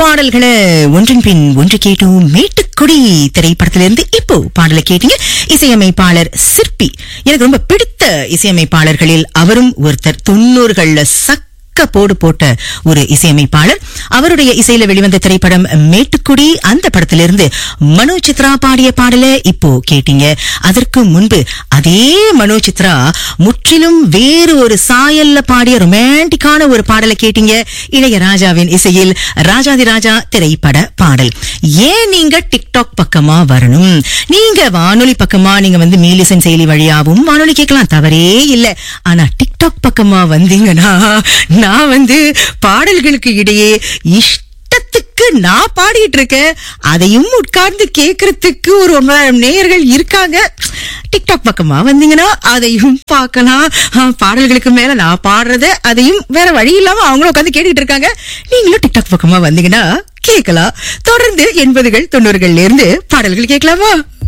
பாடல்களை ஒன்றின் பின் ஒன்று கேட்டோம் மேட்டுக்குடி திரைப்படத்திலிருந்து இப்போ பாடலை கேட்டீங்க இசையமைப்பாளர் சிற்பி எனக்கு ரொம்ப பிடித்த இசையமைப்பாளர்களில் அவரும் ஒருத்தர் தொண்ணூறுகள்ல சக்க போடு போட்ட ஒரு இசையமைப்பாளர் அவருடைய இசையில வெளிவந்த திரைப்படம் மேட்டுக்குடி அந்த படத்திலிருந்து மனோ சித்ரா பாடிய பாடல இப்போ கேட்டீங்க அதற்கு முன்பு அதே மனோ சித்ரா முற்றிலும் வேறு ஒரு சாயல்ல பாடிய ரொமான்டிக்கான ஒரு பாடலை கேட்டீங்க இளையராஜாவின் இசையில் ராஜாதி ராஜா திரைப்பட பாடல் ஏன் நீங்க டிக்டாக் பக்கமா வரணும் நீங்க வானொலி பக்கமா நீங்க வந்து மீலிசன் செயலி வழியாவும் வானொலி கேட்கலாம் தவறே இல்ல ஆனா டிக்டாக் பக்கமா வந்தீங்கன்னா நான் வந்து பாடல்களுக்கு இடையே இஷ்டத்துக்கு நான் பாடிட்டு இருக்கேன் அதையும் உட்கார்ந்து கேட்கறதுக்கு ஒரு ரொம்ப நேயர்கள் இருக்காங்க டிக்டாக் பக்கமா வந்தீங்கன்னா அதையும் பார்க்கலாம் ஆ, பாடல்களுக்கு மேல நான் பாடுறத அதையும் வேற வழி இல்லாம அவங்களும் உட்கார்ந்து கேட்டுட்டு இருக்காங்க நீங்களும் டிக்டாக் பக்கமா வந்தீங்கன்னா கேட்கலாம் தொடர்ந்து எண்பதுகள் தொண்ணூறுகள்ல இருந்து பாடல்கள் கேட்கலாமா